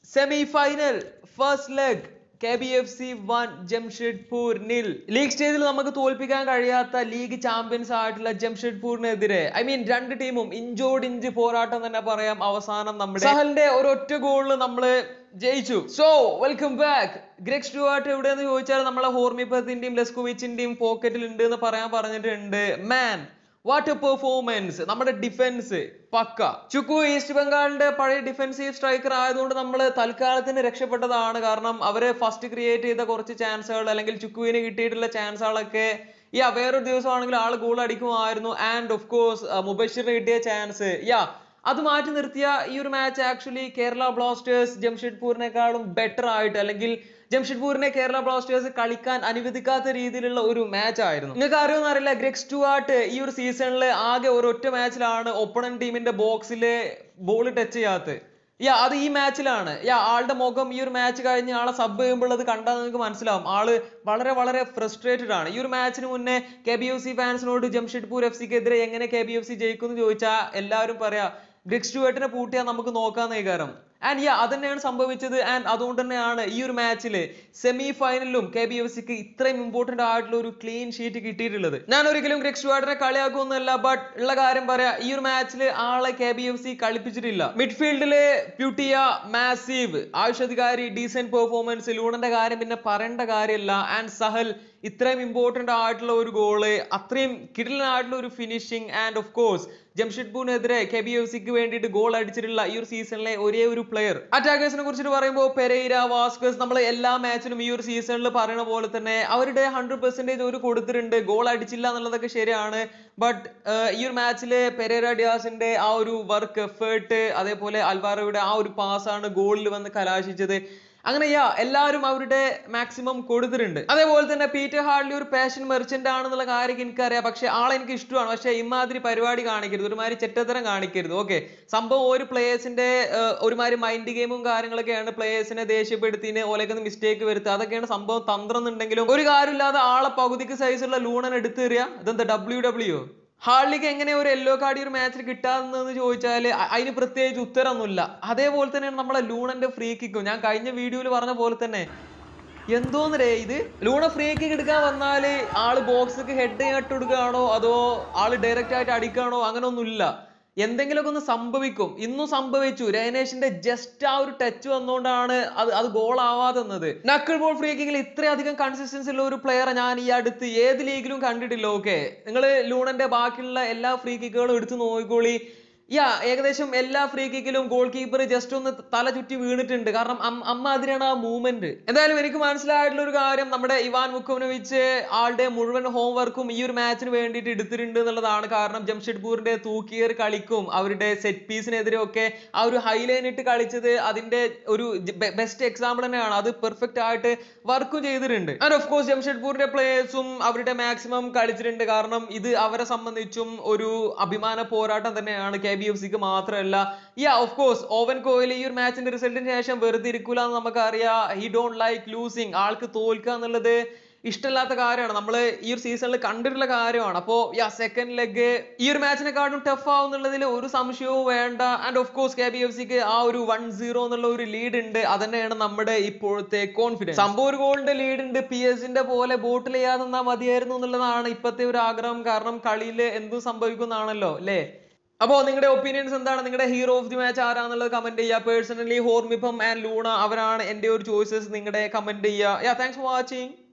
semi final first leg K B F C one Jamshedpur nil league സ്റ്റേജിൽ നമുക്ക് തോൽപ്പിക്കാൻ കഴിയാത്ത ലീഗ് ചാമ്പ്യൻസ് ആയിട്ടുള്ള ജംഷഡ്പൂരിനെതിരെ ഐ മീൻ രണ്ട് ടീമും ഇഞ്ചോട് ഇഞ്ച് പോരാട്ടം തന്നെ പറയാം അവസാനം നമ്മുടെ സഹലിന്റെ ഒരൊറ്റ ഗോളിൽ നമ്മള് ജയിച്ചു so welcome back Greg Stewart എവിടെയെന്ന് ചോദിച്ചാൽ നമ്മളെ ഹോർമിപ്പത്തിന്റെയും ലെസ്കോവിച്ചിന്റെയും പോക്കറ്റിൽ ഉണ്ട് എന്ന് പറയാൻ പറഞ്ഞിട്ടുണ്ട് മാൻ വാട്ട് എ പെർഫോമൻസ് നമ്മുടെ ഡിഫൻസ് പക്ക ചുക്കു ഈസ്റ്റ് ബംഗാളിന്റെ പഴയ ഡിഫൻസീവ് സ്ട്രൈക്കർ ആയതുകൊണ്ട് നമ്മൾ തൽക്കാലത്തിന് രക്ഷപ്പെട്ടതാണ് കാരണം അവര് ഫസ്റ്റ് ക്രിയേറ്റ് ചെയ്ത കുറച്ച് ചാൻസുകൾ അല്ലെങ്കിൽ ചുക്കുവിന് കിട്ടിയിട്ടുള്ള ചാൻസുകളൊക്കെ യാ വേറൊരു ദിവസമാണെങ്കിൽ ആൾ ഗോൾ അടിക്കുമായിരുന്നു ആൻഡ് ഓഫ് കോഴ്സ് മുബഷിറിന് കിട്ടിയ ചാൻസ് യാ അത് മാറ്റി നിർത്തിയ ഈ ഒരു മാച്ച് ആക്ച്വലി കേരള ബ്ലാസ്റ്റേഴ്സ് ജംഷഡ്പൂരിനെക്കാളും ബെറ്റർ ആയിട്ട് അല്ലെങ്കിൽ ജംഷഡ്പൂരിനെ കേരള ബ്ലാസ്റ്റേഴ്സ് കളിക്കാൻ അനുവദിക്കാത്ത രീതിയിലുള്ള ഒരു മാച്ച് ആയിരുന്നു നിങ്ങൾക്ക് അറിയുമെന്ന് അറിയില്ല ഗ്രെഗ് സ്റ്റുവാർട്ട് ഈ ഒരു സീസണിൽ ആകെ ഒരൊറ്റ മാച്ചിലാണ് ഒപ്പണൻ ടീമിന്റെ ബോക്സിൽ ബോൾ ടച്ച് ചെയ്യാത്തത് യാ അത് ഈ മാച്ചിലാണ് യാ ആളുടെ മുഖം ഈ ഒരു മാച്ച് കഴിഞ്ഞ് ആളെ സബ് ചെയ്യുമ്പോൾ അത് കണ്ടാൽ നിങ്ങൾക്ക് മനസ്സിലാവും ആള് വളരെ വളരെ ഫ്രസ്ട്രേറ്റഡ് ആണ് ഈ ഒരു മാച്ചിന് മുന്നേ കെ ബി എഫ് സി ഫാൻസിനോട് ജംഷഡ്പൂർ എഫ് സിക്കെതിരെ എങ്ങനെ കെ ബി എഫ് സി ജയിക്കും എന്ന് ചോദിച്ചാൽ എല്ലാവരും പറയാ ഗ്രിഗ് സ്റ്റുവേർട്ടിനെ പൂട്ടിയാൽ നമുക്ക് നോക്കാന്നേ കാരം ആൻഡ് യാ അതന്നെയാണ് സംഭവിച്ചത് ആൻഡ് അതുകൊണ്ട് തന്നെയാണ് ഈ ഒരു മാച്ചിൽ സെമി ഫൈനലിലും കെ ബി എഫ് സിക്ക് ഇത്രയും ഇമ്പോർട്ടന്റ് ആയിട്ടുള്ള ഒരു ക്ലീൻ ഷീറ്റ് കിട്ടിയിട്ടുള്ളത് ഞാൻ ഒരിക്കലും ഗ്രിഗ് സ്റ്റുവാർട്ടിനെ കളിയാക്കുമെന്നല്ല ബട്ട് ഉള്ള കാര്യം പറയാ ഈ ഒരു മാച്ചിൽ ആളെ കെ ബി എഫ് സി കളിപ്പിച്ചിട്ടില്ല മിഡ്ഫീൽഡില് Puitea massive Ayush Adhikari decent performance ലൂണന്റെ കാര്യം പിന്നെ പറയേണ്ട കാര്യമില്ല ആൻഡ് സഹൽ ഇത്രയും ഇമ്പോർട്ടന്റ് ആയിട്ടുള്ള ഒരു ഗോള് അത്രയും കിടിലനായിട്ടുള്ള ഒരു ഫിനിഷിംഗ് ആൻഡ് ഓഫ് കോഴ്സ് ജംഷഡ്പൂരിനെതിരെ കെ ബി എഫ് സിക്ക് വേണ്ടിയിട്ട് ഗോൾ അടിച്ചിട്ടുള്ള ഈ ഒരു സീസണിലെ ഒരേ ഒരു പ്ലെയർ അറ്റാക്കേഴ്സിനെ കുറിച്ചിട്ട് പറയുമ്പോൾ പെരൈര വാസ്കസ് നമ്മൾ എല്ലാ മാച്ചിലും ഈ ഒരു സീസണിൽ പറയുന്ന പോലെ തന്നെ അവരുടെ ഹൺഡ്രഡ് പെർസെന്റേജ് ഒരു കൊടുത്തിട്ടുണ്ട് ഗോൾ അടിച്ചില്ല എന്നുള്ളതൊക്കെ ശരിയാണ് ബട്ട് ഈ ഒരു മാച്ചില് പെരേര ഡിയാസിന്റെ ആ ഒരു വർക്ക് എഫേർട്ട് അതേപോലെ അൽവാറോയുടെ ആ ഒരു പാസ്സാണ് ഗോളിൽ വന്ന് കലാശിച്ചത് അങ്ങനെ യാ എല്ലാവരും അവരുടെ മാക്സിമം കൊടുത്തിട്ടുണ്ട് അതേപോലെ തന്നെ പീറ്റർ ഹാർഡ്ലി ഒരു പാഷൻ മെർച്ചന്റ് ആണെന്നുള്ള കാര്യം എനിക്കറിയാം പക്ഷെ ആളെ എനിക്ക് ഇഷ്ടമാണ് പക്ഷെ ഇമാതിരി പരിപാടി കാണിക്കരുത് ഒരുമാതിരി ചെറ്റത്തരം കാണിക്കരുത് ഓക്കെ സംഭവം ഒരു പ്ലേയേഴ്സിന്റെ ഒരുമാതിരി മൈൻഡ് ഗെയിമും കാര്യങ്ങളൊക്കെയാണ് പ്ലേയേഴ്സിനെ ദേഷ്യപ്പെടുത്തിന് ഓലേക്കൊന്ന് മിസ്റ്റേക്ക് വരുത്തുക അതൊക്കെയാണ് സംഭവം തന്ത്രം എന്നുണ്ടെങ്കിലും ഒരു കാര്യമില്ലാതെ ആളെ പകുതിക്ക് സൈസുള്ള ലൂണൻ എടുത്തെറിയ ഇതെന്താ ഡബ്ല്യു ഡബ്ല്യു ഹാർലിക്ക് എങ്ങനെ ഒരു യെല്ലോ കാർഡ് ഈ ഒരു മാച്ചിൽ കിട്ടാതെന്ന് ചോദിച്ചാൽ അതിന് പ്രത്യേകിച്ച് ഉത്തരമൊന്നുമില്ല അതേപോലെ തന്നെയാണ് നമ്മളെ ലൂണന്റെ ഫ്രീ കിക്കും ഞാൻ കഴിഞ്ഞ വീഡിയോയിൽ പറഞ്ഞ പോലെ തന്നെ എന്തോന്നരേ ഇത് ലൂണ ഫ്രീ കിക്ക് എടുക്കാൻ വന്നാല് ആള് ബോക്സിക്ക് ഹെഡ് ഇട്ട് കൊടുക്കുകയാണോ അതോ ആള് ഡയറക്റ്റ് ആയിട്ട് അടിക്കുകയാണോ അങ്ങനെ ഒന്നുമില്ല എന്തെങ്കിലുമൊക്കെ ഒന്ന് സംഭവിക്കും ഇന്നും സംഭവിച്ചു രേനേഷിന്റെ ജസ്റ്റ് ആ ഒരു ടച്ച് വന്നുകൊണ്ടാണ് അത് അത് ഗോൾ ആവാതെന്നത് നക്കിൾ ബോൾ ഫ്രീ കിക്കിൽ ഇത്രയധികം കൺസിസ്റ്റൻസി ഉള്ള ഒരു പ്ലെയറെ ഞാൻ ഈ അടുത്ത് ഏത് ലീഗിലും കണ്ടിട്ടില്ല ഓക്കെ നിങ്ങൾ ലൂണന്റെ ബാക്കിയുള്ള എല്ലാ ഫ്രീ കിക്കുകളും എടുത്ത് നോക്കിക്കോളി യാ ഏകദേശം എല്ലാ ഫ്രീ കിക്കിലും ഗോൾ കീപ്പർ ജസ്റ്റ് ഒന്ന് തല ചുറ്റി വീണിട്ടുണ്ട് കാരണം അം- അമ്മ അതിനാണ് ആ മൂവ്മെന്റ് എന്തായാലും എനിക്ക് മനസ്സിലായിട്ടുള്ള ഒരു കാര്യം നമ്മുടെ ഇവാൻ മുക്കോവിനോവിച്ച് ആളുടെ മുഴുവൻ ഹോംവർക്കും ഈ ഒരു മാച്ചിന് വേണ്ടിയിട്ട് എടുത്തിട്ടുണ്ട് എന്നുള്ളതാണ് കാരണം ജംഷഡ്പൂരിന്റെ തൂക്കിയേർ കളിക്കും അവരുടെ സെറ്റ് പീസിനെതിരെ ഒക്കെ ആ ഒരു ഹൈലൈൻ ഇട്ട് കളിച്ചത് അതിന്റെ ഒരു ബെസ്റ്റ് എക്സാമ്പിൾ തന്നെയാണ് അത് പെർഫെക്റ്റ് ആയിട്ട് വർക്കും ചെയ്തിട്ടുണ്ട് ആൻഡ് ഓഫ് കോഴ്സ് ജംഷഡ്പൂരിന്റെ പ്ലേയേഴ്സും അവരുടെ മാക്സിമം കളിച്ചിട്ടുണ്ട് കാരണം ഇത് അവരെ സംബന്ധിച്ചും ഒരു അഭിമാന പോരാട്ടം തന്നെയാണ് കെ ബി എഫ് സിക്ക് മാത്രമല്ല yeah of course Owen Coyle ഈ ഒരു മാച്ചിന്റെ റിസൾട്ടിന് ശേഷം വെറുതെ ഇരിക്കൂല എന്ന് നമുക്കറിയാം ഹി ഡോണ്ട് ലൈക്ക് ലൂസിങ് ആൾക്ക് തോൽക്കുക എന്നുള്ളത് ഇഷ്ടമില്ലാത്ത കാര്യമാണ് നമ്മൾ ഈ ഒരു സീസണിൽ കണ്ടിട്ടുള്ള കാര്യമാണ് അപ്പോ യാ സെക്കൻഡ് ലെഗ് ഈ ഒരു മാച്ചിനെക്കാളും ടഫ് ആവുന്നുള്ളതിൽ ഒരു സംശയവും വേണ്ട and of course K B F സിക്ക് ആ ഒരു വൺ സീറോ എന്നുള്ള ഒരു ലീഡ് ഉണ്ട് അത് തന്നെയാണ് നമ്മുടെ ഇപ്പോഴത്തെ കോൺഫിഡൻസ് സംഭവം ഒരു ഗോളിന്റെ ലീഡ് ഉണ്ട് പി എസിന്റെ പോലെ ബോട്ടിൽ ചെയ്യാതെ നിന്നാ മതിയായിരുന്നു എന്നുള്ളതാണ് ഇപ്പോഴത്തെ ഒരു ആഗ്രഹം കാരണം കളിയിൽ എന്തും സംഭവിക്കുന്നതാണല്ലോ അല്ലേ അപ്പോ നിങ്ങളുടെ ഒപ്പീനിയൻസ് എന്താണ് നിങ്ങളുടെ ഹീറോ ഓഫ് ദി മാച്ച് ആരാന്നുള്ളത് കമന്റ് ചെയ്യുക പേഴ്സണലി ഹോർമിപ്പം ആൻഡ് ലൂണ അവരാണ് എന്റെ ഒരു ചോയ്സസ് നിങ്ങളുടെ കമന്റ് ചെയ്യുക യാ താങ്ക്സ് ഫോർ വാച്ചിങ്